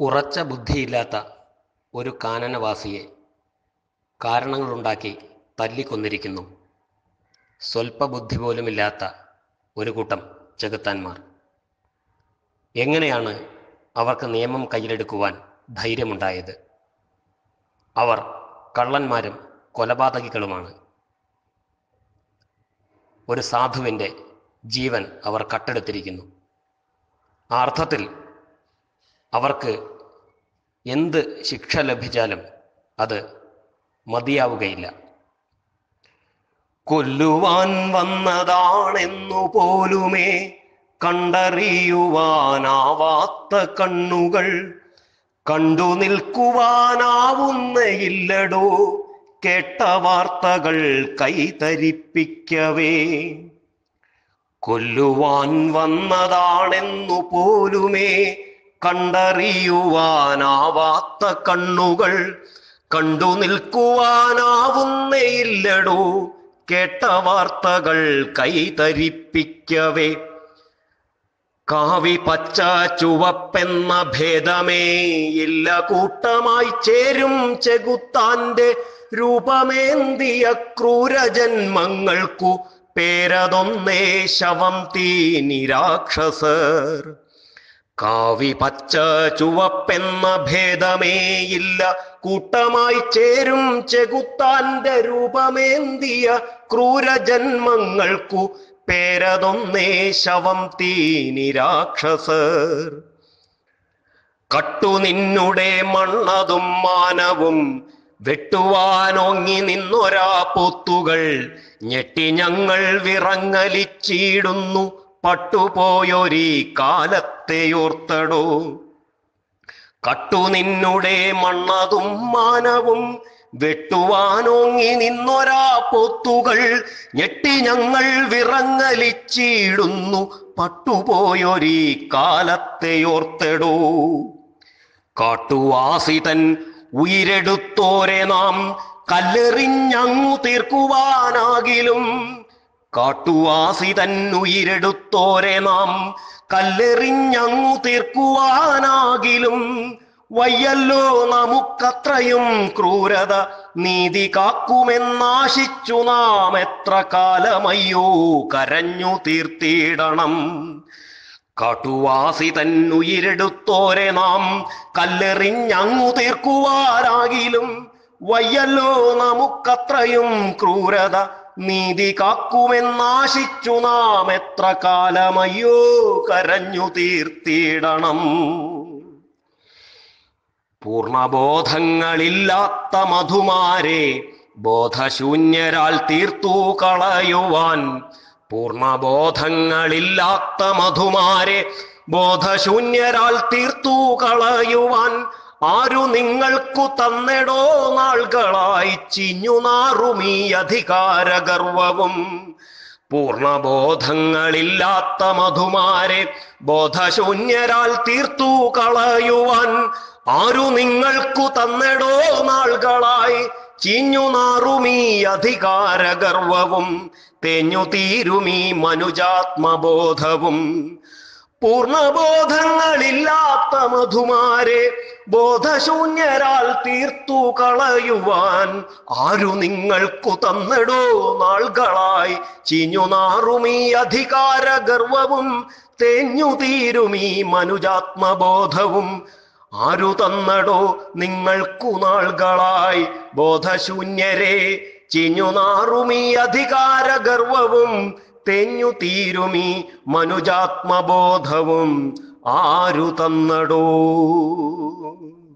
ഉറച്ച ബുദ്ധിയില്ലാത്ത ഒരു കാനനവാസിയെ കാരണങ്ങളുണ്ടാക്കി തല്ലിക്കൊന്നിരിക്കുന്നു സ്വൽപ്പബുദ്ധി പോലുമില്ലാത്ത ഒരു കൂട്ടം ചെകുത്താന്മാർ എങ്ങനെയാണ് അവർക്ക് നിയമം കയ്യിലെടുക്കുവാൻ ധൈര്യമുണ്ടായത് അവർ കള്ളന്മാരും കൊലപാതകികളുമാണ് ഒരു സാധുവിൻ്റെ ജീവൻ അവർ കട്ടെടുത്തിരിക്കുന്നു ആ അർത്ഥത്തിൽ അവർക്ക് എന്ത് ശിക്ഷ ലഭിച്ചാലും അത് മതിയാവുകയില്ല കൊല്ലുവാൻ വന്നതാണെന്നു പോലുമേ കണ്ടറിയുവാനാവാത്ത കണ്ണുകൾ കണ്ടു നിൽക്കുവാനാവുന്നയില്ലടോ കേട്ട വാർത്തകൾ കൈതരിപ്പിക്കവേ കൊല്ലുവാൻ വന്നതാണെന്നു പോലുമേ കണ്ടറിയുവാനാവാത്ത കണ്ണുകൾ കണ്ടു നിൽക്കുവാനാവുന്നയില്ലടോ കേട്ട വാർത്തകൾ കൈതരിപ്പിക്കവേ കാവി പച്ച ചുവപ്പെന്ന ഭേദമേ ഇല്ല കൂട്ടമായി ചേരും ചെകുത്താന്റെ രൂപമേന്തിയ ക്രൂരജന്മങ്ങൾക്കു പേരതൊന്നേ ശവം തീ നിരാക്ഷസർ കാവി പച്ച ചുവപ്പെന്ന ഭേദമേ ഇല്ല കൂട്ടമായി ചേരും ചെകുത്താന്റെ രൂപമേന്തിയ ക്രൂരജന്മങ്ങൾക്കു പേരതൊന്നേ ശവം തീ നിരാക്ഷസർ കട്ടു നിന്നുടെ മണ്ണതും മാനവും വെട്ടുവാനോങ്ങി നിന്നൊരാ പൊത്തുകൾ ഞെട്ടി ഞങ്ങൾ വിറങ്ങലിച്ചിടുന്നു പട്ടുപോയൊരീ കാലത്തെയോർത്തടോ കട്ടു നിന്നുടെ മണ്ണതും മാനവും വെട്ടുവാനോങ്ങി നിന്നൊരാ പൊത്തുകൾ ഞെട്ടി ഞങ്ങൾ വിറങ്ങലിച്ചിടുന്നു പട്ടുപോയൊരീ കാലത്തെയോർത്തെടോ കാട്ടുവാസിതൻ ഉയരെടുത്തോരെ നാം കല്ലെറിഞ്ഞങ്ങു തീർക്കുവാനാകിലും കാട്ടുവാസിതൻ ഉയരെടുത്തോരെ നാം കല്ലെറിഞ്ഞങ്ങു തീർക്കുവാനാകിലും വയ്യല്ലോ നമുക്കത്രയും ക്രൂരത നീതി കാക്കുമെന്നാശിച്ചു നാം എത്ര കാലമയ്യോ കരഞ്ഞു തീർത്തിടണം കാട്ടുവാസി തന്നുയിരെടുത്തോരെ നാം കല്ലെറിഞ്ഞങ്ങു തീർക്കുവാനാകിലും വയ്യല്ലോ നമുക്കത്രയും ക്രൂരത നീതി കാക്കുമെന്നാശിച്ചു നാം എത്ര കാലമയ്യോ കരഞ്ഞു തീർത്തിടണം പൂർണബോധങ്ങളില്ലാത്ത മധുമാരെ ബോധശൂന്യരാൽ തീർത്തു കളയുവാൻ പൂർണബോധങ്ങളില്ലാത്ത മധുമാരെ ബോധശൂന്യരാൽ തീർത്തു കളയുവാൻ ആരു നിങ്ങൾക്കു തന്നെടോ നാളുകളായി ചിഞ്ഞു നാറുമീ അധികാരഗർവവും പൂർണബോധങ്ങളില്ലാത്ത മധുമാരെ ബോധശൂന്യരാൽ തീർത്തു കളയുവാൻ ആരു നിങ്ങൾക്കു തന്നെടോ നാളുകളായി ചീഞ്ഞു നാറുമീ അധികാരഗർവവും തേഞ്ഞു തീരുമീ മനുജാത്മബോധവും പൂർണബോധങ്ങളില്ലാത്ത മധുമാരെ ബോധശൂന്യരാൽ തീർത്തു കളയുവാൻ ആരു നിങ്ങൾക്കു തന്നെടോ നാളുകളായി ചീഞ്ഞു നാറുമീ അധികാരഗർവവും തേഞ്ഞു തീരുമീ മനുജാത്മബോധവും ആരു തന്നടോ നിങ്ങൾക്കു നാളുകളായി ബോധശൂന്യരെ ചിഞ്ഞു നാറുമീ അധികാരഗർവവും തെഞ്ഞു തീരുമീ മനുജാത്മബോധവും ആരു തന്നടോ